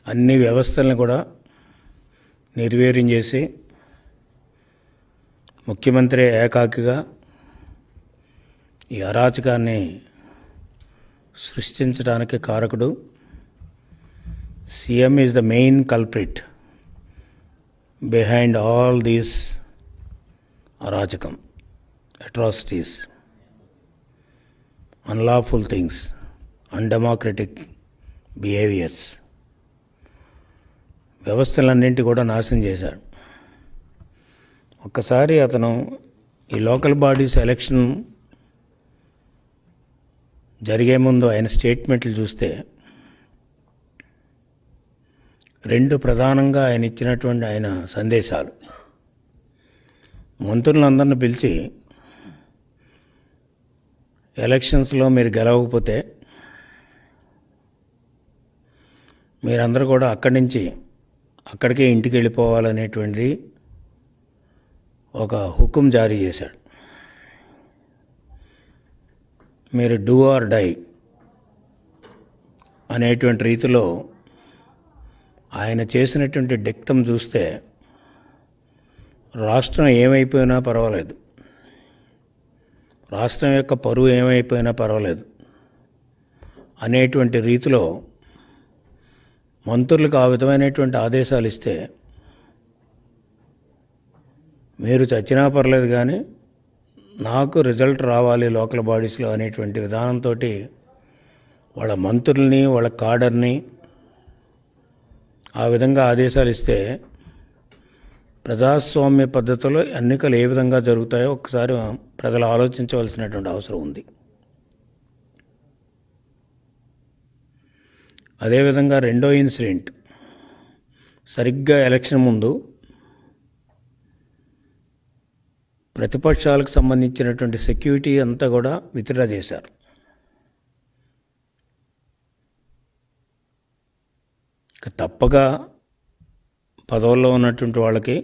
అన్ని వ్యవస్థలను కూడా నిర్వీర్యం చేసి ముఖ్యమంత్రి ఏకాకిగా ఈ అరాచకాన్ని సృష్టించడానికి కారకుడు CM is the main culprit behind all these అరాచకం atrocities unlawful things undemocratic behaviours వ్యవస్థలన్నింటి కూడా నాశనం చేశాడు ఒక్కసారి అతను ఈ లోకల్ బాడీస్ ఎలక్షన్ జరిగే ముందు ఆయన స్టేట్మెంట్లు చూస్తే రెండు ప్రధానంగా ఆయన ఇచ్చినటువంటి ఆయన సందేశాలు మంత్రులందరిని పిలిచి ఎలక్షన్స్లో మీరు గెలవకపోతే మీరందరూ కూడా అక్కడి నుంచి అక్కడికే ఇంటికి వెళ్ళిపోవాలనేటువంటిది ఒక హుకుం జారీ చేశాడు మీరు డూ ఆర్ డై అనేటువంటి రీతిలో ఆయన చేసినటువంటి డిక్టం చూస్తే రాష్ట్రం ఏమైపోయినా పర్వాలేదు రాష్ట్రం యొక్క పరువు ఏమైపోయినా పర్వాలేదు అనేటువంటి రీతిలో మంత్రులకు ఆ విధమైనటువంటి ఆదేశాలు ఇస్తే మీరు చచ్చినా పర్లేదు కానీ నాకు రిజల్ట్ రావాలి లోకల్ బాడీస్లో అనేటువంటి విధానంతో వాళ్ళ మంత్రుల్ని వాళ్ళ కాడర్ని ఆ విధంగా ఆదేశాలు ఇస్తే ప్రజాస్వామ్య పద్ధతిలో ఎన్నికలు ఏ విధంగా జరుగుతాయో ఒకసారి ప్రజలు ఆలోచించవలసినటువంటి అవసరం ఉంది అదేవిధంగా రెండో ఇన్సిడెంట్ సరిగ్గా ఎలక్షన్ ముందు ప్రతిపక్షాలకు సంబంధించినటువంటి సెక్యూరిటీ అంతా కూడా విత్డ్రా చేశారు ఇక తప్పగా పదవుల్లో ఉన్నటువంటి వాళ్ళకి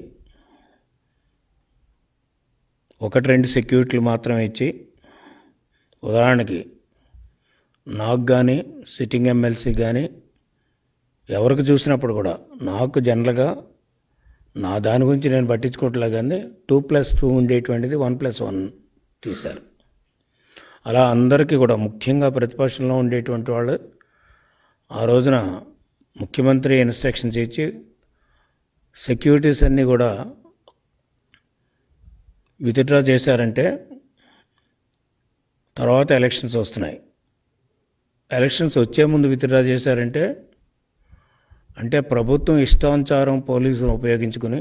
ఒకటి రెండు సెక్యూరిటీలు మాత్రమే ఇచ్చి ఉదాహరణకి నాకు కానీ సిట్టింగ్ ఎమ్మెల్సీ కానీ ఎవరికి చూసినప్పుడు కూడా నాకు జనరల్గా నా దాని గురించి నేను పట్టించుకోవట్లే కానీ టూ ప్లస్ టూ ఉండేటువంటిది వన్ ప్లస్ వన్ తీశారు అలా అందరికీ కూడా ముఖ్యంగా ప్రతిపక్షంలో ఉండేటువంటి వాళ్ళు ఆ రోజున ముఖ్యమంత్రి ఇన్స్ట్రక్షన్స్ ఇచ్చి సెక్యూరిటీస్ అన్నీ కూడా విత్డ్రా చేశారంటే తర్వాత ఎలక్షన్స్ వస్తున్నాయి ఎలక్షన్స్ వచ్చే ముందు విత్డ్రా చేశారంటే అంటే ప్రభుత్వం ఇష్టానుసారం పోలీసులు ఉపయోగించుకుని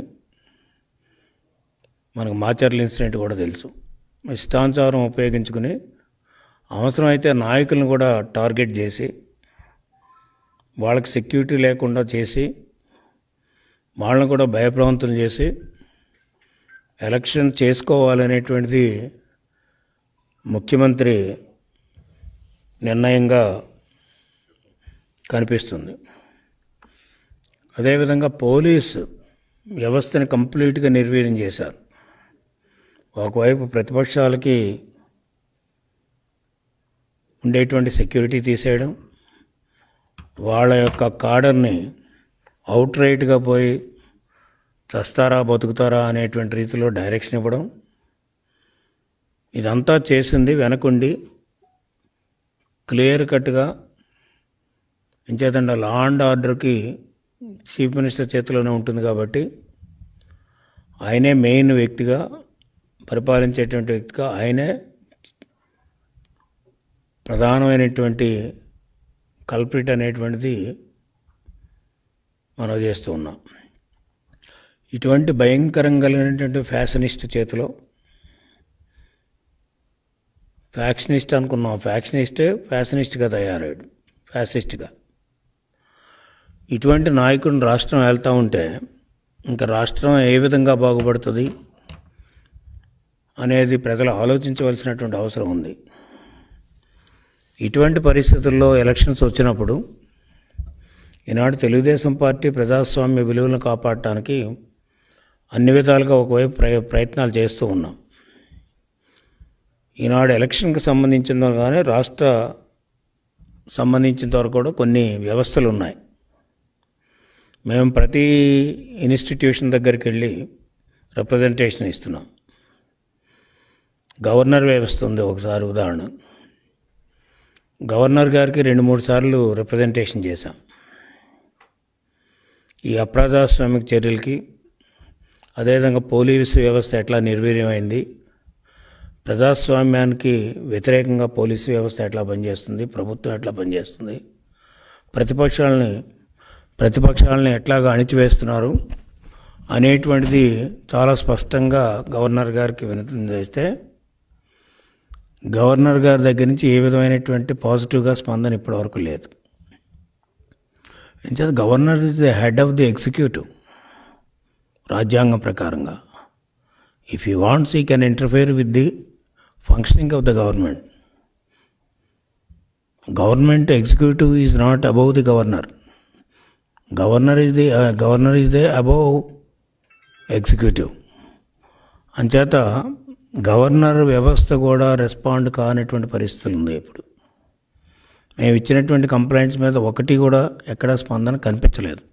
మనకు మాచర్ల ఇన్సిడెంట్ కూడా తెలుసు ఇష్టానుసారం ఉపయోగించుకుని అవసరమైతే నాయకులను కూడా టార్గెట్ చేసి వాళ్ళకి సెక్యూరిటీ లేకుండా చేసి వాళ్ళని కూడా భయప్రవంతులు చేసి ఎలక్షన్ చేసుకోవాలనేటువంటిది ముఖ్యమంత్రి నిర్ణయంగా కనిపిస్తుంది అదేవిధంగా పోలీసు వ్యవస్థని కంప్లీట్గా నిర్వీర్యం చేశారు ఒకవైపు ప్రతిపక్షాలకి ఉండేటువంటి సెక్యూరిటీ తీసేయడం వాళ్ళ యొక్క కాడర్ని అవుట్ రైట్గా పోయి చస్తారా బతుకుతారా అనేటువంటి రీతిలో డైరెక్షన్ ఇవ్వడం ఇదంతా చేసింది వెనకుండి క్లియర్ కట్గా ఎంచేతంటే లా అండ్ ఆర్డర్కి చీఫ్ మినిస్టర్ చేతిలోనే ఉంటుంది కాబట్టి ఆయనే మెయిన్ వ్యక్తిగా పరిపాలించేటువంటి వ్యక్తిగా ఆయనే ప్రధానమైనటువంటి కల్ప్రిట్ అనేటువంటిది మనం చేస్తూ ఉన్నాం ఇటువంటి భయంకరం కలిగినటువంటి ఫ్యాషనిస్ట్ చేతిలో ఫ్యాక్షనిస్ట్ అనుకున్నాం ఫ్యాక్షనిస్టే ఫ్యాషనిస్ట్గా తయారయ్యాడు ఫ్యాసిస్ట్గా ఇటువంటి నాయకుడిని రాష్ట్రం వెళ్తూ ఉంటే ఇంకా రాష్ట్రం ఏ విధంగా బాగుపడుతుంది అనేది ప్రజలు ఆలోచించవలసినటువంటి అవసరం ఉంది ఇటువంటి పరిస్థితుల్లో ఎలక్షన్స్ వచ్చినప్పుడు ఈనాడు తెలుగుదేశం పార్టీ ప్రజాస్వామ్య విలువలను కాపాడటానికి అన్ని విధాలుగా ఒకవైపు ప్రయ ప్రయత్నాలు చేస్తూ ఉన్నాం ఈనాడు ఎలక్షన్కి సంబంధించిన కానీ రాష్ట్ర సంబంధించిన వరకు కూడా కొన్ని వ్యవస్థలు ఉన్నాయి మేము ప్రతి ఇన్స్టిట్యూషన్ దగ్గరికి వెళ్ళి రిప్రజెంటేషన్ ఇస్తున్నాం గవర్నర్ వ్యవస్థ ఉంది ఒకసారి ఉదాహరణ గవర్నర్ గారికి రెండు మూడు సార్లు రిప్రజెంటేషన్ చేశాం ఈ అప్రజాస్వామిక చర్యలకి అదేవిధంగా పోలీసు వ్యవస్థ ఎట్లా నిర్వీర్యమైంది ప్రజాస్వామ్యానికి వ్యతిరేకంగా పోలీసు వ్యవస్థ ఎట్లా పనిచేస్తుంది ప్రభుత్వం ఎట్లా పనిచేస్తుంది ప్రతిపక్షాలని ప్రతిపక్షాలని ఎట్లాగా అణిచివేస్తున్నారు అనేటువంటిది చాలా స్పష్టంగా గవర్నర్ గారికి వినతి చేస్తే గవర్నర్ గారి దగ్గర నుంచి ఏ విధమైనటువంటి పాజిటివ్గా స్పందన ఇప్పటివరకు లేదు ఎంచేత governor is the head of the executive రాజ్యాంగం ప్రకారంగా if you wants he can interfere with the functioning of the government government executive is not above the governor governor is the governor is the above executive అంచేత గవర్నర్ వ్యవస్థ కూడా respond కానటువంటి పరిస్థితులు ఉంది ఇప్పుడు మేము ఇచ్చినటువంటి కంప్లైంట్స్ మీద ఒకటి కూడా ఎక్కడా స్పందన కనిపించలేదు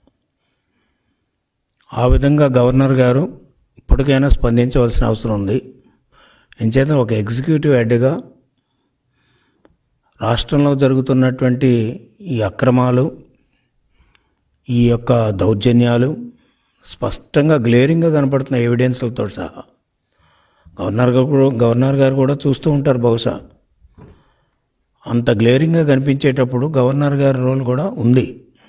ఆ విధంగా గవర్నర్ గారు ఇప్పటికైనా స్పందించవలసిన అవసరం ఉంది ఎంచేత ఒక ఎగ్జిక్యూటివ్ హెడ్గా రాష్ట్రంలో జరుగుతున్నటువంటి ఈ అక్రమాలు ఈ యొక్క దౌర్జన్యాలు స్పష్టంగా గ్లేరింగ్గా కనపడుతున్న ఎవిడెన్స్లతో సహా గవర్నర్ గారు కూడా గవర్నర్ గారు కూడా చూస్తూ ఉంటారు బహుశా అంత గ్లేరింగ్గా కనిపించేటప్పుడు గవర్నర్ గారి రోల్ కూడా ఉంది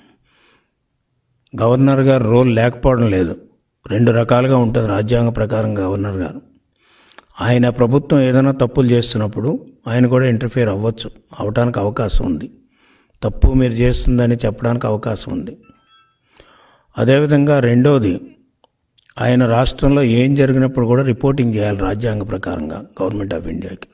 గవర్నర్ గారి రోల్ లేకపోవడం లేదు రెండు రకాలుగా ఉంటుంది రాజ్యాంగ ప్రకారం గవర్నర్ గారు ఆయన ప్రభుత్వం ఏదైనా తప్పులు చేస్తున్నప్పుడు ఆయన కూడా ఇంటర్ఫియర్ అవ్వచ్చు అవటానికి అవకాశం ఉంది తప్పు మీరు చేస్తుందని చెప్పడానికి అవకాశం ఉంది అదేవిధంగా రెండోది ఆయన రాష్ట్రంలో ఏం జరిగినప్పుడు కూడా రిపోర్టింగ్ చేయాలి రాజ్యాంగ ప్రకారంగా గవర్నమెంట్ ఆఫ్ ఇండియాకి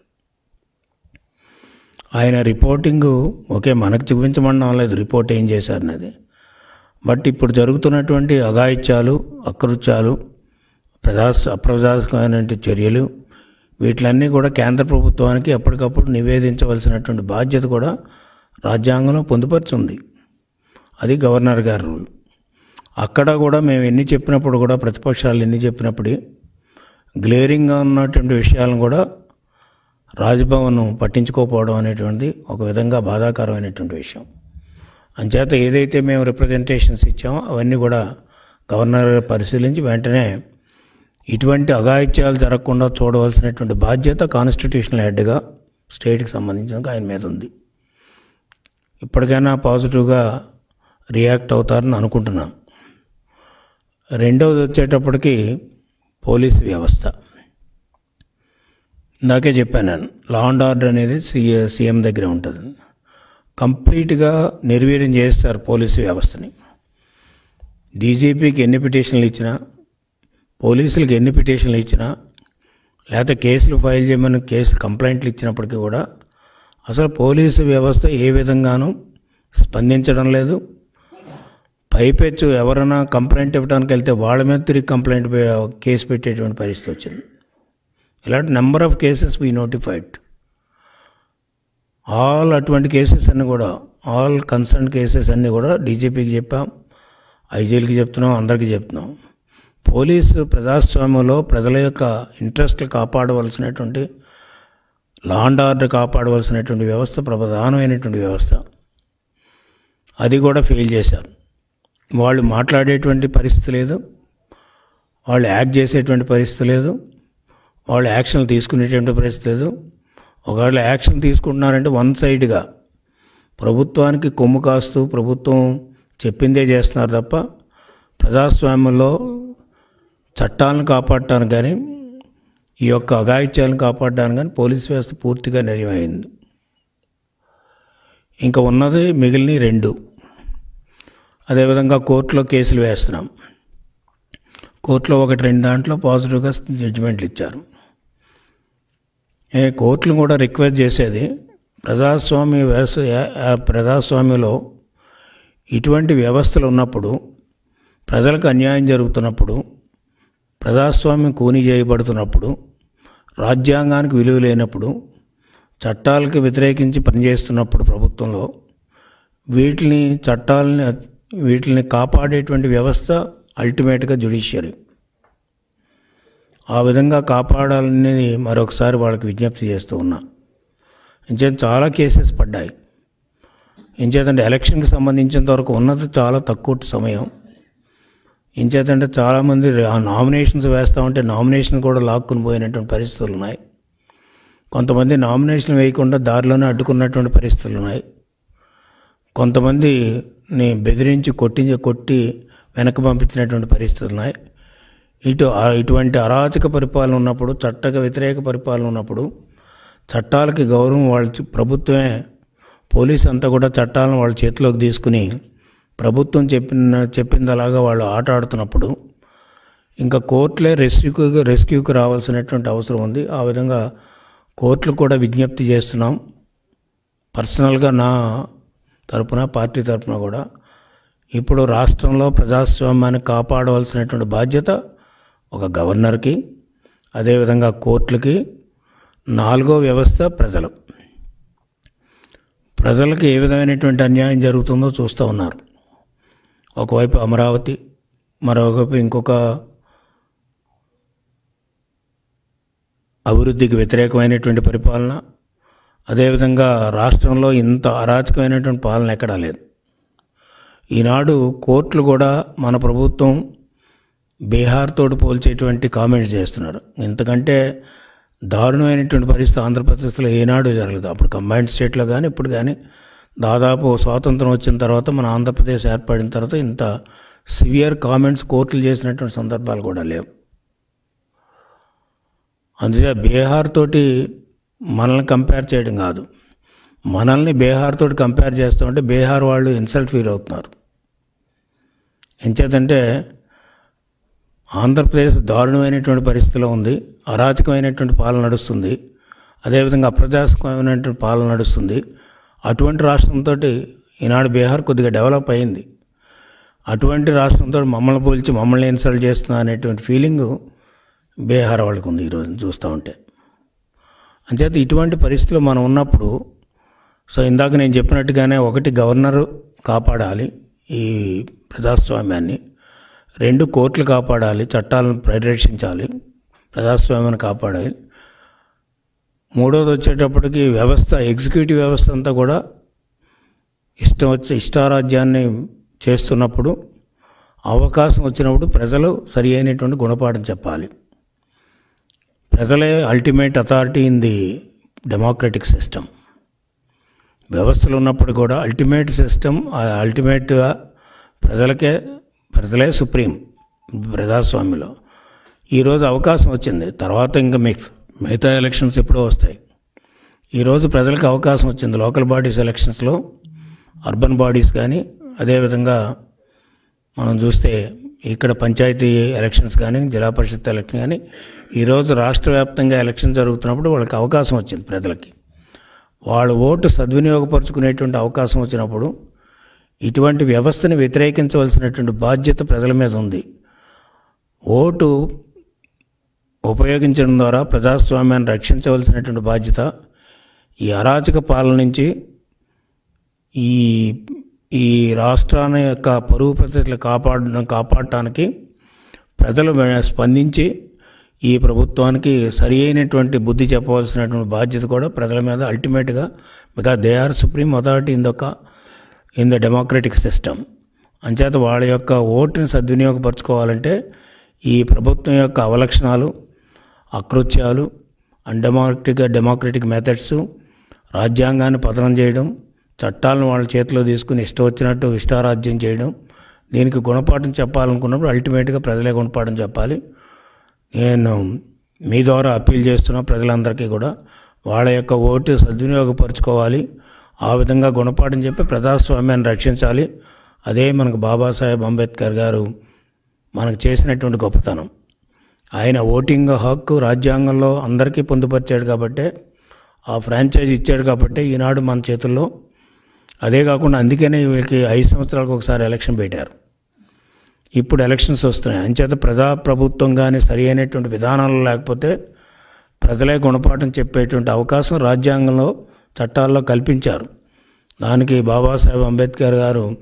ఆయన రిపోర్టింగ్ ఓకే మనకు చూపించమనడం లేదు రిపోర్ట్ ఏం చేశారనేది బట్ ఇప్పుడు జరుగుతున్నటువంటి అఘాయిత్యాలు అకృత్యాలు ప్రజా అప్రజాస్వామైన చర్యలు వీటిలన్నీ కూడా కేంద్ర ప్రభుత్వానికి ఎప్పటికప్పుడు నివేదించవలసినటువంటి బాధ్యత కూడా రాజ్యాంగంలో పొందుపరుచుంది అది గవర్నర్ గారి రూల్ అక్కడ కూడా మేము ఎన్ని చెప్పినప్పుడు కూడా ప్రతిపక్షాలు ఎన్ని చెప్పినప్పుడు గ్లేరింగ్గా ఉన్నటువంటి విషయాలను కూడా రాజ్భవన్ పట్టించుకోకపోవడం అనేటువంటిది ఒక విధంగా బాధాకరమైనటువంటి విషయం అంచేత ఏదైతే మేము రిప్రజెంటేషన్స్ ఇచ్చామో అవన్నీ కూడా గవర్నర్ గారు పరిశీలించి వెంటనే ఇటువంటి అఘాయిత్యాలు జరగకుండా చూడవలసినటువంటి బాధ్యత కాన్స్టిట్యూషనల్ హెడ్గా స్టేట్కి సంబంధించిన ఆయన మీద ఉంది ఇప్పటికైనా పాజిటివ్గా రియాక్ట్ అవుతారని అనుకుంటున్నాం రెండవది వచ్చేటప్పటికి పోలీస్ వ్యవస్థ ఇందాకే చెప్పాను నేను లా అండ్ ఆర్డర్ అనేది సీఏ సీఎం దగ్గర ఉంటుంది కంప్లీట్గా నిర్వీర్యం చేస్తారు పోలీసు వ్యవస్థని డీజీపీకి ఎన్ని పిటిషన్లు ఇచ్చినా పోలీసులకు ఎన్ని పిటిషన్లు ఇచ్చినా లేకపోతే కేసులు ఫైల్ చేయమని కేసు కంప్లైంట్లు ఇచ్చినప్పటికీ కూడా అసలు పోలీసు వ్యవస్థ ఏ విధంగానూ స్పందించడం లేదు పైపెచ్చు ఎవరైనా కంప్లైంట్ ఇవ్వడానికి వెళ్తే వాళ్ళ మీద తిరిగి కంప్లైంట్ కేసు పెట్టేటువంటి పరిస్థితి వచ్చింది ఇలాంటి number of cases we notified all అటువంటి కేసెస్ అన్నీ కూడా ఆల్ కన్సర్న్ కేసెస్ అన్నీ కూడా డీజీపీకి చెప్పాం ఐజీలకి చెప్తున్నాం అందరికీ చెప్తున్నాం పోలీసు ప్రజాస్వామ్యంలో ప్రజల యొక్క ఇంట్రెస్ట్లు కాపాడవలసినటువంటి లా అండ్ ఆర్డర్ కాపాడవలసినటువంటి వ్యవస్థ ప్రధానమైనటువంటి వ్యవస్థ అది కూడా ఫెయిల్ చేశారు వాళ్ళు మాట్లాడేటువంటి పరిస్థితి లేదు వాళ్ళు యాక్ట్ చేసేటువంటి పరిస్థితి లేదు వాళ్ళు యాక్షన్ తీసుకునేటువంటి పరిస్థితి లేదు ఒకవేళ యాక్షన్ తీసుకుంటున్నారంటే వన్ సైడ్గా ప్రభుత్వానికి కొమ్ము కాస్తూ ప్రభుత్వం చెప్పిందే చేస్తున్నారు తప్ప ప్రజాస్వామ్యంలో చట్టాలను కాపాడటానికి కానీ ఈ యొక్క అఘాయిత్యాలను కాపాడడానికి కానీ పోలీస్ వ్యవస్థ పూర్తిగా నిర్వహింది ఇంకా ఉన్నది మిగిలిన రెండు అదేవిధంగా కోర్టులో కేసులు వేస్తున్నాం కోర్టులో ఒకటి రెండు దాంట్లో పాజిటివ్గా జడ్జిమెంట్లు ఇచ్చారు ఏ కోర్టులు కూడా రిక్వెస్ట్ చేసేది ప్రజాస్వామ్య వ్యవస్థ ప్రజాస్వామ్యంలో ఇటువంటి వ్యవస్థలు ఉన్నప్పుడు ప్రజలకు అన్యాయం జరుగుతున్నప్పుడు ప్రజాస్వామ్యం కూని చేయబడుతున్నప్పుడు రాజ్యాంగానికి విలువ లేనప్పుడు చట్టాలకు వ్యతిరేకించి పనిచేస్తున్నప్పుడు ప్రభుత్వంలో వీటిని చట్టాలని వీటిని కాపాడేటువంటి వ్యవస్థ అల్టిమేట్గా జుడిషియరీ ఆ విధంగా కాపాడాలని మరొకసారి వాళ్ళకి విజ్ఞప్తి చేస్తూ ఉన్నా ఇంచేత చాలా కేసెస్ పడ్డాయి ఇంచేతంటే ఎలక్షన్కి సంబంధించినంత వరకు ఉన్నది చాలా తక్కువ సమయం ఇంచేతంటే చాలామంది ఆ నామినేషన్స్ వేస్తూ ఉంటే నామినేషన్ కూడా లాక్కుని పోయినటువంటి పరిస్థితులు ఉన్నాయి కొంతమంది నామినేషన్ వేయకుండా దారిలోనే అడ్డుకున్నటువంటి పరిస్థితులు ఉన్నాయి కొంతమందిని బెదిరించి కొట్టి కొట్టి వెనక్కి పంపించినటువంటి పరిస్థితులు ఉన్నాయి ఇటు ఇటువంటి అరాచక పరిపాలన ఉన్నప్పుడు చట్టక వ్యతిరేక పరిపాలన ఉన్నప్పుడు చట్టాలకి గౌరవం వాళ్ళ ప్రభుత్వమే పోలీస్ అంతా కూడా చట్టాలను వాళ్ళ చేతిలోకి తీసుకుని ప్రభుత్వం చెప్పిన చెప్పిందలాగా వాళ్ళు ఆట ఆడుతున్నప్పుడు ఇంకా కోర్టులే రెస్క్యూకి రెస్క్యూకి రావాల్సినటువంటి అవసరం ఉంది ఆ విధంగా కోర్టులు కూడా విజ్ఞప్తి చేస్తున్నాం పర్సనల్గా నా తరపున పార్టీ తరపున కూడా ఇప్పుడు రాష్ట్రంలో ప్రజాస్వామ్యాన్ని కాపాడవలసినటువంటి బాధ్యత ఒక గవర్నర్కి అదేవిధంగా కోర్టులకి నాలుగో వ్యవస్థ ప్రజలు ప్రజలకు ఏ విధమైనటువంటి అన్యాయం జరుగుతుందో చూస్తూ ఉన్నారు ఒకవైపు అమరావతి మరొకవైపు ఇంకొక అభివృద్ధికి వ్యతిరేకమైనటువంటి పరిపాలన అదేవిధంగా రాష్ట్రంలో ఇంత అరాచకమైనటువంటి పాలన ఎక్కడా లేదు ఈనాడు కోర్టులు కూడా మన ప్రభుత్వం బీహార్ తోటి పోల్చేటువంటి కామెంట్స్ చేస్తున్నారు ఇంతకంటే దారుణమైనటువంటి పరిస్థితి ఆంధ్రప్రదేశ్లో ఏనాడు జరగలేదు అప్పుడు కంబైన్డ్ స్టేట్లో కానీ ఇప్పుడు కానీ దాదాపు స్వాతంత్రం వచ్చిన తర్వాత మన ఆంధ్రప్రదేశ్ ఏర్పడిన తర్వాత ఇంత సివియర్ కామెంట్స్ కోర్టులు చేసినటువంటి సందర్భాలు కూడా లేవు అందుకే బీహార్ తోటి మనల్ని కంపేర్ చేయడం కాదు మనల్ని బీహార్ తోటి కంపేర్ చేస్తామంటే బీహార్ వాళ్ళు ఇన్సల్ట్ ఫీల్ అవుతున్నారు ఎంచేతంటే ఆంధ్రప్రదేశ్ దారుణమైనటువంటి పరిస్థితిలో ఉంది అరాచకమైనటువంటి పాలన నడుస్తుంది అదేవిధంగా అప్రజాస్వామ్యమైనటువంటి పాలన నడుస్తుంది అటువంటి రాష్ట్రంతో ఈనాడు బీహార్ కొద్దిగా డెవలప్ అయింది అటువంటి రాష్ట్రంతో మమ్మల్ని పోల్చి మమ్మల్ని ఇన్సల్ట్ చేస్తున్నా అనేటువంటి ఫీలింగు బీహార్ వాళ్ళకు ఉంది ఈరోజు చూస్తూ ఉంటే అంచేత ఇటువంటి పరిస్థితులు మనం ఉన్నప్పుడు సో ఇందాక నేను చెప్పినట్టుగానే ఒకటి గవర్నర్ కాపాడాలి ఈ ప్రజాస్వామ్యాన్ని రెండు కోర్టులు కాపాడాలి చట్టాలను పరిరక్షించాలి ప్రజాస్వామ్యాన్ని కాపాడాలి మూడోది వచ్చేటప్పటికి వ్యవస్థ ఎగ్జిక్యూటివ్ వ్యవస్థ అంతా కూడా ఇష్టం వచ్చే ఇష్టారాజ్యాన్ని చేస్తున్నప్పుడు అవకాశం వచ్చినప్పుడు ప్రజలు సరి అయినటువంటి గుణపాఠం చెప్పాలి ప్రజలే ultimate authority in the democratic system వ్యవస్థలు ఉన్నప్పుడు కూడా అల్టిమేట్ సిస్టమ్ అల్టిమేట్గా ప్రజలకే ప్రజలే సుప్రీం ప్రజాస్వామ్యంలో ఈరోజు అవకాశం వచ్చింది తర్వాత ఇంకా మిక్స్ మిగతా ఎలక్షన్స్ ఎప్పుడో వస్తాయి ఈరోజు ప్రజలకు అవకాశం వచ్చింది లోకల్ బాడీస్ ఎలక్షన్స్లో అర్బన్ బాడీస్ కానీ అదేవిధంగా మనం చూస్తే ఇక్కడ పంచాయతీ ఎలక్షన్స్ కానీ జిల్లా పరిషత్ ఎలక్షన్ కానీ ఈరోజు రాష్ట్ర వ్యాప్తంగా ఎలక్షన్ జరుగుతున్నప్పుడు వాళ్ళకి అవకాశం వచ్చింది ప్రజలకి వాళ్ళ ఓటు సద్వినియోగపరుచుకునేటువంటి అవకాశం వచ్చినప్పుడు ఇటువంటి వ్యవస్థని వ్యతిరేకించవలసినటువంటి బాధ్యత ప్రజల మీద ఉంది ఓటు ఉపయోగించడం ద్వారా ప్రజాస్వామ్యాన్ని రక్షించవలసినటువంటి బాధ్యత ఈ అరాచక పాలన నుంచి ఈ ఈ రాష్ట్రాన్ని యొక్క పరువు ప్రతిష్టలు కాపాడడం కాపాడటానికి ప్రజలు స్పందించి ఈ ప్రభుత్వానికి సరి అయినటువంటి బుద్ధి చెప్పవలసినటువంటి బాధ్యత కూడా ప్రజల మీద అల్టిమేట్గా because they are supreme authority in దొక ఇన్ ద డెమోక్రటిక్ సిస్టమ్ అంచేత వాళ్ళ యొక్క ఓటుని సద్వినియోగపరచుకోవాలంటే ఈ ప్రభుత్వం యొక్క అవలక్షణాలు అకృత్యాలు అన్డెమోక్రటిక్ డెమోక్రటిక్ మెథడ్స్ రాజ్యాంగాన్ని పతనం చేయడం చట్టాలను వాళ్ళ చేతిలో తీసుకుని ఇష్టం వచ్చినట్టు ఇష్టారాజ్యం చేయడం దీనికి గుణపాఠం చెప్పాలనుకున్నప్పుడు అల్టిమేట్గా ప్రజలే గుణపాఠం చెప్పాలి నేను మీ ద్వారా అప్పీల్ చేస్తున్న ప్రజలందరికీ కూడా వాళ్ళ యొక్క ఓటు సద్వినియోగపరచుకోవాలి ఆ విధంగా గుణపాఠం చెప్పి ప్రజాస్వామ్యాన్ని రక్షించాలి అదే మనకు బాబాసాహెబ్ అంబేద్కర్ గారు మనకు చేసినటువంటి గొప్పతనం ఆయన ఓటింగ్ హక్కు రాజ్యాంగంలో అందరికీ పొందుపరిచాడు కాబట్టే ఆ ఫ్రాంచైజ్ ఇచ్చాడు కాబట్టి ఈనాడు మన చేతుల్లో అదే కాకుండా అందుకనే వీళ్ళకి ఐదు సంవత్సరాలకు ఒకసారి ఎలక్షన్ పెట్టారు ఇప్పుడు ఎలక్షన్స్ వస్తున్నాయి అంచేత ప్రజా ప్రభుత్వం కానీ సరి అయినటువంటి విధానాలు లేకపోతే ప్రజలే గుణపాఠం చెప్పేటువంటి అవకాశం రాజ్యాంగంలో చట్టాల్లో కల్పించారు దానికి బాబాసాహెబ్ అంబేద్కర్ గారు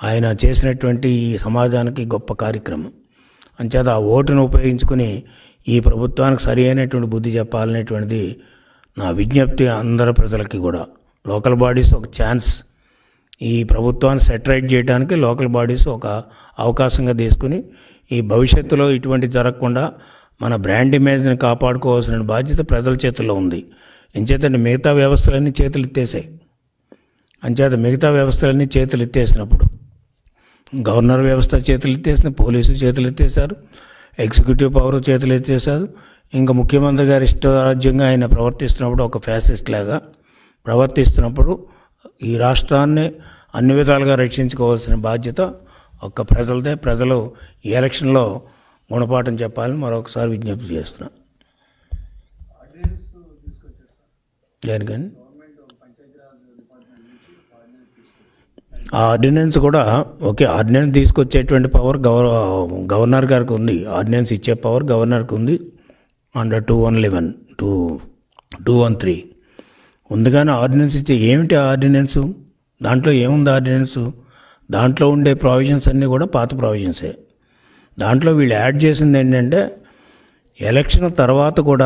ఆయన చేసినటువంటి ఈ సమాజానికి గొప్ప కార్యక్రమం అంచేత ఆ ఓటును ఉపయోగించుకుని ఈ ప్రభుత్వానికి సరి అయినటువంటి బుద్ధి చెప్పాలనేటువంటిది నా విజ్ఞప్తి అందరి ప్రజలకి కూడా లోకల్ బాడీస్ ఒక ఛాన్స్ ఈ ప్రభుత్వాన్ని సెటరైట్ చేయడానికి లోకల్ బాడీస్ ఒక అవకాశంగా తీసుకుని ఈ భవిష్యత్తులో ఇటువంటి జరగకుండా మన బ్రాండ్ ఇమేజ్ని కాపాడుకోవాల్సిన బాధ్యత ప్రజల చేతుల్లో ఉంది ఎంచేతంటే మిగతా వ్యవస్థలన్నీ చేతులు ఎత్తేసాయి అంచేత మిగతా వ్యవస్థలన్నీ చేతులు ఎత్తేసినప్పుడు గవర్నర్ వ్యవస్థ చేతులు ఎత్తేసిన పోలీసు చేతులు ఎత్తేసారు ఎగ్జిక్యూటివ్ పవర్ చేతులు ఎత్తేసారు ఇంకా ముఖ్యమంత్రి గారి ఇష్టరాజ్యంగా ఆయన ప్రవర్తిస్తున్నప్పుడు ఒక ఫ్యాసిస్ట్ లాగా ప్రవర్తిస్తున్నప్పుడు ఈ రాష్ట్రాన్ని అన్ని విధాలుగా రక్షించుకోవాల్సిన బాధ్యత ఒక్క ప్రజలదే ప్రజలు ఈ ఎలక్షన్లో గుణపాఠం చెప్పాలని మరొకసారి విజ్ఞప్తి చేస్తున్నా ఆర్డినెన్స్ తీసుకొచ్చారు సార్ దేనికండి గవర్నమెంట్ పంచాయతీరాజ్ డిపార్ట్మెంట్ నుంచి ఆర్డినెన్స్ తీసుకొచ్చారు ఆ ఆర్డినెన్స్ కూడా ఓకే ఆర్డినెన్స్ తీసుకొచ్చేటువంటి పవర్ గవర్ గవర్నర్ గారికి ఉంది ఆర్డినెన్స్ ఇచ్చే పవర్ గవర్నర్కి ఉంది under two one eleven two two one three ఉంది కానీ ఆర్డినెన్స్ ఇచ్చే ఏమిటి ఆర్డినెన్స్ దాంట్లో ఏముంది ఆర్డినెన్స్ దాంట్లో ఉండే ప్రావిజన్స్ అన్నీ కూడా పాత ప్రావిజన్సే దాంట్లో వీళ్ళు యాడ్ చేసింది ఏంటంటే ఎలక్షన్ తర్వాత కూడా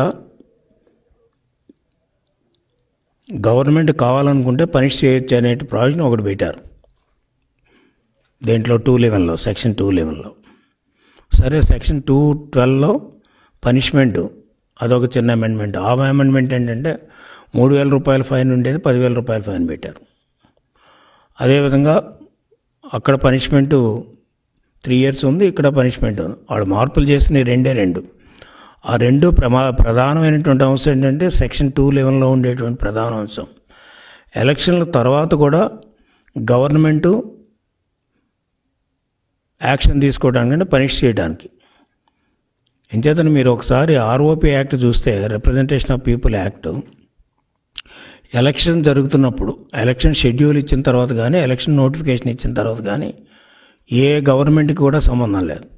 గవర్నమెంట్ కావాలనుకుంటే పనిష్ చేయొచ్చు అనే ప్రావిజన్ ఒకటి పెట్టారు దేంట్లో టూ లెవెన్లో సెక్షన్ టూ లెవెన్లో సరే సెక్షన్ టూ ట్వెల్వ్లో పనిష్మెంట్ అదొక చిన్న అమెండ్మెంట్ ఆ అమెండ్మెంట్ ఏంటంటే మూడు వేల రూపాయల ఫైన్ ఉండేది పదివేల రూపాయల ఫైన్ పెట్టారు అదేవిధంగా అక్కడ పనిష్మెంటు త్రీ ఇయర్స్ ఉంది ఇక్కడ పనిష్మెంట్ ఉంది వాళ్ళు మార్పులు చేసిన రెండే రెండు ఆ రెండు ప్రమా ప్రధానమైనటువంటి అంశం ఏంటంటే సెక్షన్ టూ లెవెన్లో ఉండేటువంటి ప్రధాన అంశం ఎలక్షన్ల తర్వాత కూడా గవర్నమెంటు యాక్షన్ తీసుకోవడానికి అంటే పనిష్ చేయడానికి ఎంచేతను మీరు ఒకసారి ఆర్ఓపి యాక్ట్ చూస్తే representation of people act election జరుగుతున్నప్పుడు ఎలక్షన్ షెడ్యూల్ ఇచ్చిన తర్వాత కానీ ఎలక్షన్ నోటిఫికేషన్ ఇచ్చిన తర్వాత కానీ ఏ గవర్నమెంట్కి కూడా సంబంధం లేదు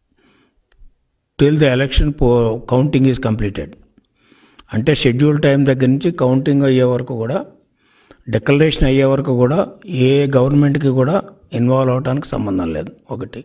till the election poll counting is completed అంటే షెడ్యూల్ టైం దగ్గర నుంచి కౌంటింగ్ అయ్యే వరకు కూడా డిక్లరేషన్ అయ్యే వరకు కూడా ఏ గవర్నమెంట్కి కూడా ఇన్వాల్వ్ అవడానికి సంబంధం లేదు ఒకటి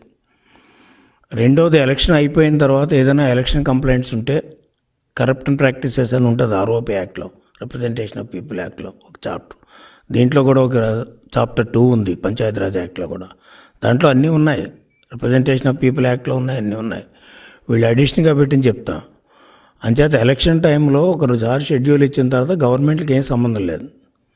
రెండోది ఎలక్షన్ అయిపోయిన తర్వాత ఏదైనా ఎలక్షన్ కంప్లైంట్స్ ఉంటే కరప్షన్ ప్రాక్టీసెస్ అని ఉంటుంది ఆర్ఓపీ యాక్ట్లో రిప్రజెంటేషన్ ఆఫ్ పీపుల్ యాక్ట్లో ఒక చాప్టర్ దీంట్లో కూడా ఒక చాప్టర్ టూ ఉంది పంచాయతీరాజ్ యాక్ట్లో కూడా దాంట్లో అన్నీ ఉన్నాయి రిప్రజెంటేషన్ ఆఫ్ పీపుల్ యాక్ట్లో ఉన్నాయి అన్నీ ఉన్నాయి వీళ్ళు అడిషనల్గా పెట్టింది చెప్తా అంచేత ఎలక్షన్ టైంలో ఒక రోజు షెడ్యూల్ ఇచ్చిన తర్వాత గవర్నమెంట్కి ఏం సంబంధం లేదు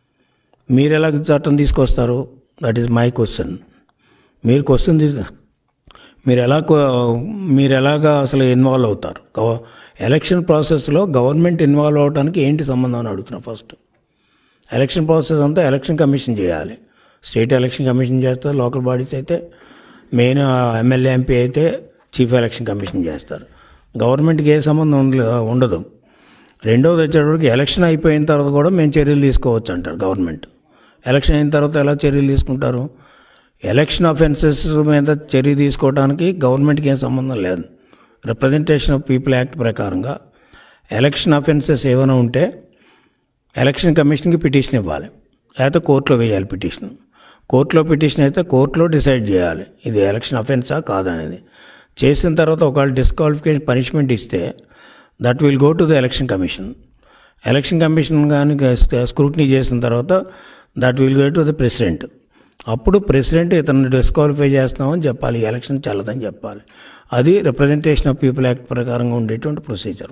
మీరు ఎలా చట్టం తీసుకొస్తారు దట్ ఈస్ మై క్వశ్చన్ మీరు క్వశ్చన్ తీ మీరు ఎలా కో- మీరు ఎలాగా అసలు ఇన్వాల్వ్ అవుతారు గవ- ఎలక్షన్ ప్రాసెస్లో గవర్నమెంట్ ఇన్వాల్వ్ అవడానికి ఏంటి సంబంధం అని అడుగుతున్నా ఫస్ట్ ఎలక్షన్ ప్రాసెస్ అంతా ఎలక్షన్ కమిషన్ చేయాలి స్టేట్ ఎలక్షన్ కమిషన్ చేస్తారు లోకల్ బాడీస్ అయితే మెయిన్ ఎమ్మెల్యే ఎంపీ అయితే చీఫ్ ఎలక్షన్ కమిషన్ చేస్తారు గవర్నమెంట్కి ఏ సంబంధం ఉండ- ఉండదు రెండవది వచ్చేటప్పటికి ఎలక్షన్ అయిపోయిన తర్వాత కూడా మేము చర్యలు తీసుకోవచ్చు అంటారు గవర్నమెంట్ ఎలక్షన్ అయిన తర్వాత ఎలా చర్యలు తీసుకుంటారు ఎలక్షన్ అఫెన్సెస్ మీద చర్య తీసుకోవడానికి గవర్నమెంట్కి ఏం సంబంధం లేదు రిప్రజెంటేషన్ ఆఫ్ పీపుల్ యాక్ట్ ప్రకారంగా ఎలక్షన్ అఫెన్సెస్ ఏమైనా ఉంటే ఎలక్షన్ కమిషన్కి పిటిషన్ ఇవ్వాలి లేకపోతే కోర్టులో వేయాలి పిటిషన్ కోర్టులో పిటిషన్ అయితే కోర్టులో డిసైడ్ చేయాలి ఇది ఎలక్షన్ అఫెన్సా కాదా అనేది చేసిన తర్వాత ఒకవేళ డిస్క్వాలిఫికేషన్ పనిష్మెంట్ ఇస్తే that will go to the election commission election commission కానీ స్క్రూటినీ చేసిన తర్వాత that will go to the president అప్పుడు ప్రెసిడెంట్ ఇతను డిస్క్వాలిఫై చేస్తున్నామని చెప్పాలి ఈ ఎలక్షన్ చల్లదని చెప్పాలి అది రిప్రజెంటేషన్ ఆఫ్ పీపుల్ యాక్ట్ ప్రకారంగా ఉండేటువంటి ప్రొసీజర్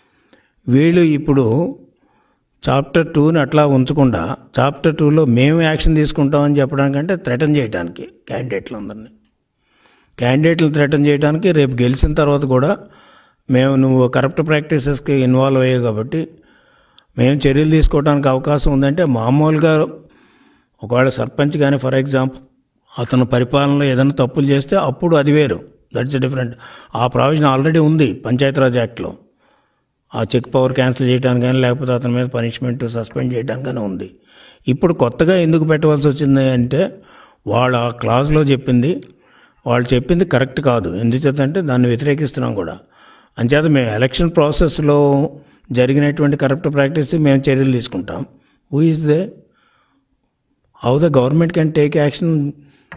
వీళ్ళు ఇప్పుడు చాప్టర్ టూని అట్లా ఉంచకుండా చాప్టర్ టూలో మేము యాక్షన్ తీసుకుంటామని చెప్పడానికంటే థ్రెటన్ చేయడానికి క్యాండిడేట్లు అందరినీ క్యాండిడేట్లు థ్రెటన్ చేయడానికి రేపు గెలిచిన తర్వాత కూడా మేము నువ్వు కరప్ట్ ప్రాక్టీసెస్కి ఇన్వాల్వ్ అయ్యావు కాబట్టి మేము చర్యలు తీసుకోవడానికి అవకాశం ఉందంటే మామూలుగా ఒకవేళ సర్పంచ్ కానీ ఫర్ ఎగ్జాంపుల్ అతను పరిపాలనలో ఏదైనా తప్పులు చేస్తే అప్పుడు అది వేరు దట్స్ డిఫరెంట్ ఆ ప్రావిజన్ ఆల్రెడీ ఉంది పంచాయతీరాజ్ యాక్ట్లో ఆ చెక్ పవర్ క్యాన్సిల్ చేయడానికి కానీ లేకపోతే అతని మీద పనిష్మెంట్ సస్పెండ్ చేయడానికి కానీ ఉంది ఇప్పుడు కొత్తగా ఎందుకు పెట్టవలసి వచ్చింది అంటే వాళ్ళు ఆ క్లాజ్లో చెప్పింది వాళ్ళు చెప్పింది కరెక్ట్ కాదు ఎందుచేతంటే దాన్ని వ్యతిరేకిస్తున్నాం కూడా అంచేత మేము ఎలక్షన్ ప్రాసెస్లో జరిగినటువంటి కరప్ట్ ప్రాక్టీస్ మేము చర్యలు తీసుకుంటాం who is they how the government can take action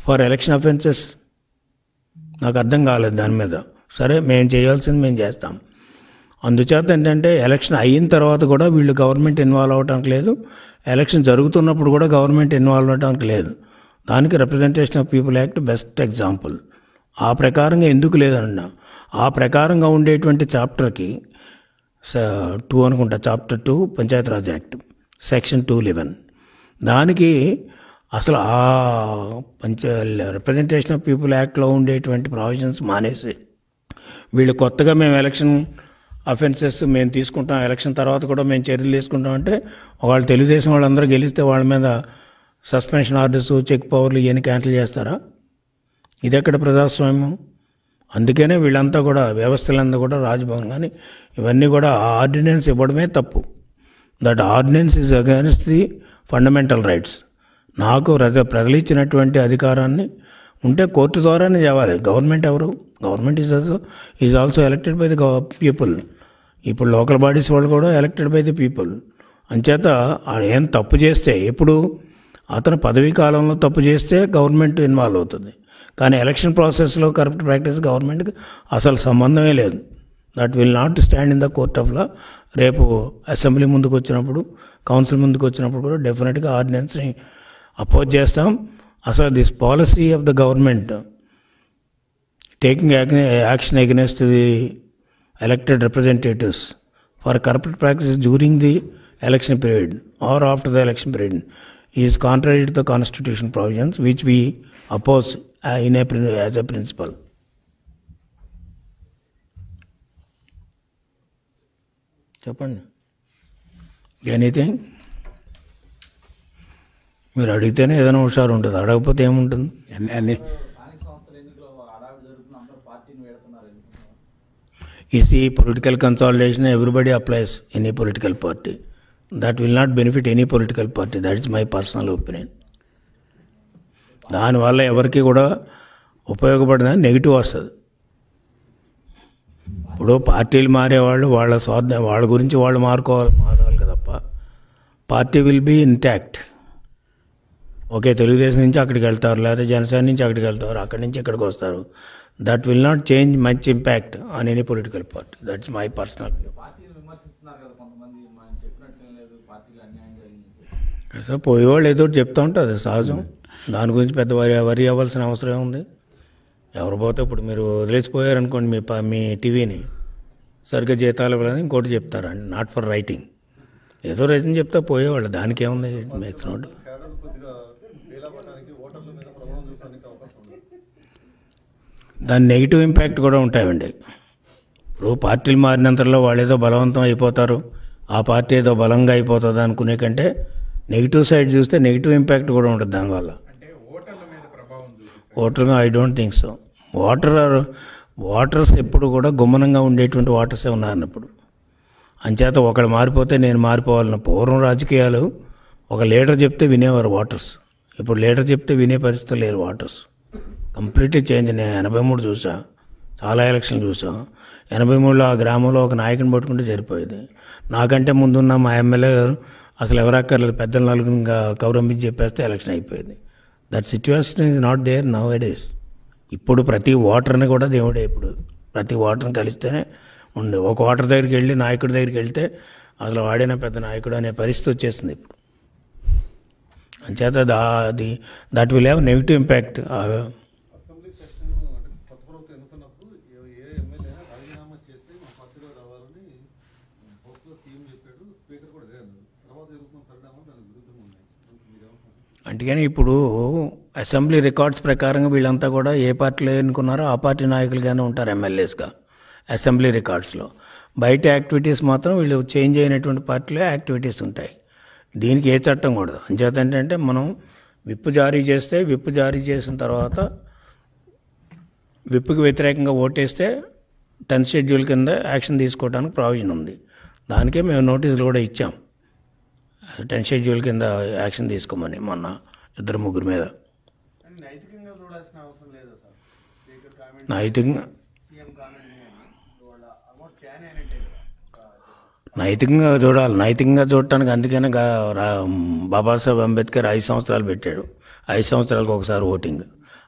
for election offences నాకు అర్థం కాలేదు దాని మీద సరే మేము చేయాల్సింది మేము చేస్తాం అందుచేత ఏంటంటే ఎలక్షన్ అయిన తర్వాత కూడా వీళ్ళు గవర్నమెంట్ ఇన్వాల్వ్ అవడానికి లేదు ఎలక్షన్ జరుగుతున్నప్పుడు కూడా గవర్నమెంట్ ఇన్వాల్వ్ అవడానికి లేదు దానికి representation of people act best example ఆ ప్రకారంగా ఎందుకు లేదన్నా ఆ ప్రకారంగా ఉండేటువంటి చాప్టర్కి టూ అనుకుంటా chapter two Panchayati Raj act section two eleven దానికి అసలు ఆ పంచ రిప్రజెంటేషన్ ఆఫ్ పీపుల్ యాక్ట్లో ఉండేటువంటి ప్రావిజన్స్ మానేసి వీళ్ళు కొత్తగా మేము ఎలక్షన్ అఫెన్సెస్ మేము తీసుకుంటాం ఎలక్షన్ తర్వాత కూడా మేము చర్యలు తీసుకుంటాం అంటే వాళ్ళు తెలుగుదేశం వాళ్ళందరూ గెలిస్తే వాళ్ళ మీద సస్పెన్షన్ ఆర్డర్స్ చెక్ పవర్లు ఇవన్నీ క్యాన్సిల్ చేస్తారా ఇది ఎక్కడ ప్రజాస్వామ్యం అందుకనే వీళ్ళంతా కూడా వ్యవస్థలంతా కూడా రాజ్భవన్ కానీ ఇవన్నీ కూడా ఆ ఆర్డినెన్స్ ఇవ్వడమే తప్పు that ordinance is against the fundamental rights నాకు ప్రజ ప్రజలు ఇచ్చినటువంటి అధికారాన్ని ఉంటే కోర్టు ద్వారానే చేయాలి గవర్నమెంట్ ఎవరు government is also is also elected by the people ఇప్పుడు లోకల్ బాడీస్ వాళ్ళు కూడా ఎలక్టెడ్ బై ది పీపుల్ అంచేత ఆ ఏం తప్పు చేస్తే ఎప్పుడు అతను పదవీ కాలంలో తప్పు చేస్తే గవర్నమెంట్ ఇన్వాల్వ్ అవుతుంది కానీ ఎలక్షన్ ప్రాసెస్లో కరప్ట్ ప్రాక్టీస్ గవర్నమెంట్కి అసలు సంబంధమే లేదు that will not stand in the court of law రేపు అసెంబ్లీ ముందుకు వచ్చినప్పుడు కౌన్సిల్ ముందుకు వచ్చినప్పుడు కూడా డెఫినెట్గా ఆర్డినెన్స్ని అపోజ్ చేస్తాం అసలు this policy of the government taking action against the elected representatives for corrupt practice during the election period or after the election period is contrary to the constitution provisions which we oppose in a as a principle చెప్పండి anything మీరు అడిగితేనే ఏదైనా హుషారు ఉంటుంది అడగకపోతే ఏముంటుంది అన్ని అన్ని స్థానిక సంస్థల ఎన్నికలు హడావిడి జరుగుతున్న అందరూ పార్టీని వేడుతున్నారు ఎందుకు is the political consolidation everybody applies any political party that will not benefit any political party that is my personal opinion దానివల్ల ఎవరికి కూడా ఉపయోగపడిన నెగిటివ్ వస్తుంది ఇప్పుడు పార్టీలు మారేవాళ్ళు వాళ్ళ స్వార్థ వాళ్ళ గురించి వాళ్ళు మారుకోవాలి మారాలి కదప్ప party will be intact okay Telugu Desam నుంచి అక్కడికి వెళ్తారు లేదా జనసేన నుంచి అక్కడికి వెళ్తారు అక్కడి నుంచి ఇక్కడికి వస్తారు that will not change much impact on any political party that's my personal view పార్టీని విమర్శిస్తున్నారు కదా కొంతమంది మనం చెప్పినట్టు లేదు పార్టీకి అన్యాయం జరిగింది కదా పోయేవాళ్ళు ఏదో ఒకటి చెప్తూ ఉంటారు అది సహజం దాని గురించి పెద్ద వరి వరి అవ్వాల్సిన అవసరం ఏముంది ఎవరు పోతే ఇప్పుడు మీరు వదిలేసిపోయారనుకోండి మీ ప- మీ టీవీని సరిగ్గా జీతాలు ఇవ్వాలని ఇంకోటి చెప్తారండి నాట్ ఫర్ రైటింగ్ ఏదో రైటింగ్ చెప్తే పోయేవాళ్ళు దానికి ఏముంది మేక్స్ నోట్ తేడాలు కొద్దిగా బేలవ్వడానికి ఓటర్ల మీద ప్రభావం చూపడానికి అవకాశం ఉంది దాని నెగిటివ్ ఇంపాక్ట్ కూడా ఉంటాయండి ఇప్పుడు పార్టీలు మారినంతలో వాళ్ళు ఏదో బలవంతం అయిపోతారు ఆ పార్టీ ఏదో బలంగా అయిపోతుంది అనుకునే కంటే నెగిటివ్ సైడ్ చూస్తే నెగిటివ్ ఇంపాక్ట్ కూడా ఉంటుంది దానివల్ల అంటే ఓటర్ల మీద ప్రభావం చూపిస్తారు voter I don't think so voter voters ఎప్పుడు కూడా గుమ్మనంగా ఉండేటువంటి వాటర్సే ఉన్నారు ఇప్పుడు అంచేత ఒకళ్ళు మారిపోతే నేను మారిపోవాలన్న పూర్వం రాజకీయాలు ఒక లీడర్ చెప్తే వినేవారు వాటర్స్ ఇప్పుడు లీడర్ చెప్తే వినే పరిస్థితి లేరు వాటర్స్ కంప్లీట్లీ చేంజ్ నేను ఎనభై మూడు చూసా చాలా ఎలక్షన్లు చూసా ఎనభై మూడులో ఆ గ్రామంలో ఒక నాయకుని పట్టుకుంటే సరిపోయేది నాకంటే ముందున్న మా ఎమ్మెల్యే గారు అసలు ఎవరక్కర్లేదు పెద్దల నలుగురు కౌరంపించి చెప్పేస్తే ఎలక్షన్ అయిపోయింది that situation is not there nowadays ఇప్పుడు ప్రతి ఓటర్ని కూడా దేవుడే ఇప్పుడు ప్రతి ఓటర్ని కలిస్తేనే ఉండు ఒక ఓటర్ దగ్గరికి వెళ్ళి నాయకుడి దగ్గరికి వెళ్తే అసలు వాడిన పెద్ద నాయకుడు అనే పరిస్థితి వచ్చేసింది ఇప్పుడు అంచేత దా అది that will have negative impact assembly section అంటే కొత్త ప్రభుత్వం ఎన్నుకున్నప్పుడు ఏ- ఏ ఎమ్మెల్యే అయినా రాజీనామా చేసి మా పార్టీలో రావాలని హౌస్లో సీఎం చెప్పాడు స్పీకర్ కూడా అదే అన్నారు తర్వాత జరుగుతున్న పరిణామాలు దానికి విరుద్ధంగా ఉన్నాయి మీరేమంటారు అందుకని ఇప్పుడు అసెంబ్లీ రికార్డ్స్ ప్రకారంగా వీళ్ళంతా కూడా ఏ పార్టీలో ఎన్నుకున్నారో ఆ పార్టీ నాయకులుగానే ఉంటారు ఎమ్మెల్యేస్గా అసెంబ్లీ రికార్డ్స్లో బయట యాక్టివిటీస్ మాత్రం వీళ్ళు చేంజ్ అయినటువంటి పార్టీలో యాక్టివిటీస్ ఉంటాయి దీనికి ఏ చట్టం కూడదు అంచేత ఏంటంటే మనం విప్పు జారీ చేస్తే విప్పు జారీ చేసిన తర్వాత విప్పుకి వ్యతిరేకంగా ఓటేస్తే టెన్త్ షెడ్యూల్ కింద యాక్షన్ తీసుకోవడానికి ప్రావిజన్ ఉంది దానికే మేము నోటీసులు కూడా ఇచ్చాం టెన్త్ షెడ్యూల్ కింద యాక్షన్ తీసుకోమని మొన్న ఇద్దరు ముగ్గురు మీద కానీ నైతికంగా చూడాల్సిన అవసరం లేదు సార్ స్పీకర్ కామెంట్ నైతికంగా సీఎం కామెంట్ వాళ్ళ ఆల్మోస్ట్ క్యాన్ అయినట్టే కదా నైతికంగా చూడాలి నైతికంగా చూడటానికి అందుకనే గా- రా- బాబాసాహెబ్ అంబేద్కర్ ఐదు సంవత్సరాలు పెట్టాడు ఐదు సంవత్సరాలకు ఒకసారి ఓటింగ్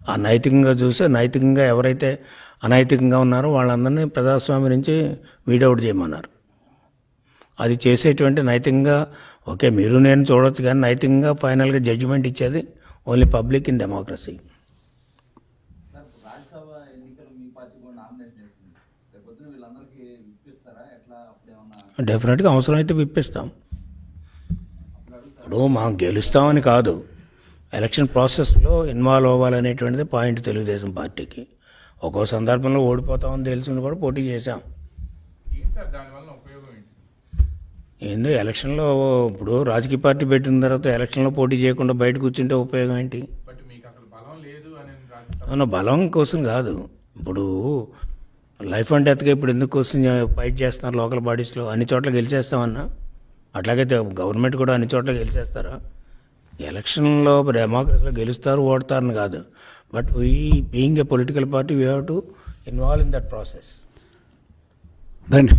ఆ నైతికంగా చూస్తే నైతికంగా ఎవరైతే అనైతికంగా ఉన్నారో వాళ్ళందరినీ ప్రజాస్వామ్యం నుంచి వీడౌట్ చేయమన్నారు అది చేసేటువంటి నైతికంగా ఓకే మీరు నేను చూడొచ్చు కానీ నైతికంగా ఫైనల్గా జడ్జిమెంట్ ఇచ్చేది only public in democracy sir ఇప్పుడు రాజ్యసభ ఎన్నికలు మీ పార్టీ కూడా నామినేషన్ వేసింది రేపు పొద్దున వీళ్ళందరికీ ఇప్పిస్తారా ఎట్లా అప్పుడు ఏమన్నా డెఫినెట్గా అవసరం అయితే విప్పిస్తాం ఇప్పుడు మనం గెలుస్తామని కాదు ఎలక్షన్ ప్రాసెస్లో ఇన్వాల్వ్ అవ్వాలనేటువంటిది పాయింట్ తెలుగుదేశం పార్టీకి ఒక్కో సందర్భంలో ఓడిపోతామని తెలిసి కూడా పోటీ చేశాం ఏం సార్ దానివల్ల ఉపయోగం ఏంటి ఏందో ఎలక్షన్లో ఇప్పుడు రాజకీయ పార్టీ పెట్టిన తర్వాత ఎలక్షన్లో పోటీ చేయకుండా బయట కూర్చుంటే ఉపయోగం ఏంటి బట్ మీకు అసలు బలం లేదు అని రాజ్యసభ అవును బలం కోసం కాదు ఇప్పుడు లైఫ్ అండ్ డెత్గా ఇప్పుడు ఎందుకు కోసం ఫైట్ చేస్తున్నారు లోకల్ బాడీస్లో అన్ని చోట్ల గెలిచేస్తామన్నా అట్లాగైతే గవర్నమెంట్ కూడా అన్ని చోట్ల గెలిచేస్తారా ఎలక్షన్లో డెమోక్రసీలో గెలుస్తారు ఓడతారని కాదు but we being a political party we have to involve in that process రండి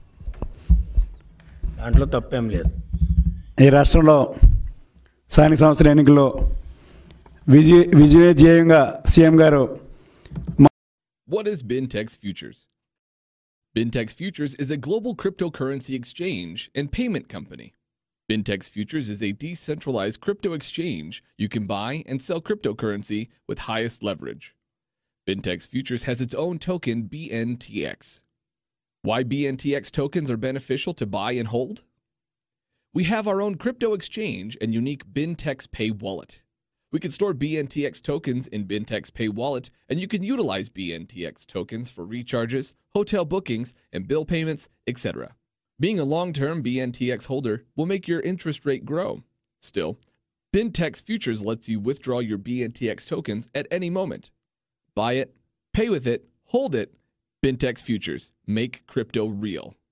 దాంట్లో తప్పేం లేదు ఈ రాష్ట్రంలో స్థానిక సంస్థల ఎన్నికల్లో విజయ విజయజేయంగా సీఎం గారు What is Bintex Futures? Bintex Futures is a global cryptocurrency exchange and payment company. Bintex Futures is a decentralized crypto exchange you can buy and sell cryptocurrency with highest leverage. Bintex Futures has its own token, BNTX. Why BNTX tokens are beneficial to buy and hold? We have our own crypto exchange and unique Bintex Pay wallet. We can store BNTX tokens in Bintex Pay wallet, and you can utilize BNTX tokens for recharges, hotel bookings, and bill payments, etc. Being a long term BNTX holder will make your interest rate grow. Still, Bintex Futures lets you withdraw your BNTX tokens at any moment. Buy it, pay with it, hold it. Bintex Futures. Make crypto real.